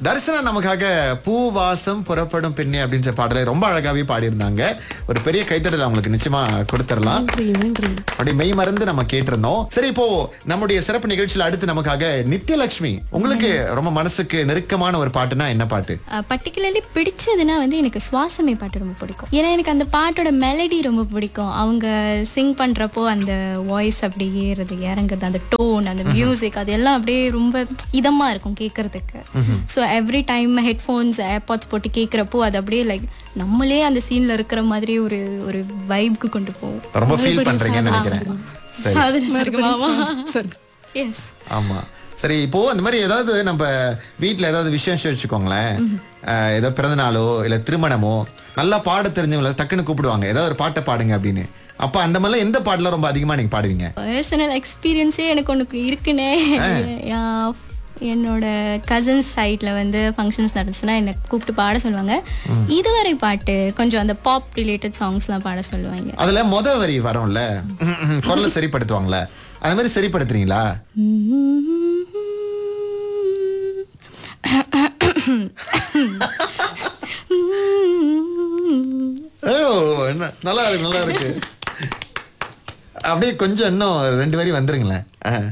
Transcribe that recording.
தர்ஷனா நமக்காக பூ வாசம் புறப்படும் பெண்ணே அப்படின்ற பாடலை ரொம்ப அழகாவே பாடியிருந்தாங்க ஒரு பெரிய கைத்தடல் அவங்களுக்கு நிச்சயமா கொடுத்துடலாம் நன்றி நன்றி அப்படி மெய் மறந்து நம்ம கேட்டிருந்தோம் சரி இப்போ நம்முடைய சிறப்பு நிகழ்ச்சியில அடுத்து நமக்காக நித்யலட்சுமி உங்களுக்கு ரொம்ப மனசுக்கு நெருக்கமான ஒரு பாட்டுனா என்ன பாட்டு பர்டிகுலர்லி பிடிச்சதுன்னா வந்து எனக்கு சுவாசமே பாட்டு ரொம்ப பிடிக்கும் ஏன்னா எனக்கு அந்த பாட்டோட மெலடி ரொம்ப பிடிக்கும் அவங்க சிங் பண்றப்போ அந்த வாய்ஸ் அப்படி ஏறுறது இறங்குறது அந்த டோன் அந்த மியூசிக் அது எல்லாம் அப்படியே ரொம்ப இதமா இருக்கும் கேட்கறதுக்கு so every time headphones AirPods போட்டு கேட்குறப்போ அது அப்படியே லைக் நம்மளே அந்த சீன்ல இருக்கிற மாதிரி ஒரு ஒரு வைப்க்கு கொண்டு போகும் ரொம்ப ஃபீல் பண்றீங்கன்னு நினைக்கிறேன் சரி சாதனை இருக்குமாமா சரி எஸ் ஆமா சரி இப்போ இந்த மாதிரி ஏதாவது நம்ம வீட்ல ஏதாவது விசேஷம் வச்சுக்கோங்களேன் அஹ், ஏதோ பிறந்த நாளோ இல்ல திருமணமோ நல்லா பாட தெரிஞ்சவங்கள டக்குன்னு கூப்பிடுவாங்க ஏதாவது ஒரு பாட்டை பாடுங்க அப்படின்னு அப்ப அந்த மாதிரிலாம் எந்த பாட்டுல ரொம்ப அதிகமா நீங்க பாடுவீங்க பர்சனல் எக்ஸ்பீரியன்ஸே எனக்கு ஒன்று இருக்குனே யா- என்னோட கசின்ஸ் சைட்ல வந்து ஃபங்க்ஷன்ஸ் நடந்துச்சுன்னா என்னை கூப்பிட்டு பாட சொல்லுவாங்க இதுவரை பாட்டு கொஞ்சம் அந்த பாப் ரிலேட்டட் சாங்ஸ்லாம் பாட சொல்லுவாங்க அதுல மொத வரி வரும்ல குரலை சரிப்படுத்துவாங்கல்ல அந்த மாதிரி சரிப்படுத்துறீங்களா ஓ என்ன- நல்லா இருக்கு நல்லா இருக்கு அப்படியே கொஞ்சம் இன்னும் ரெண்டு வரி வந்துருங்களேன் ஆ.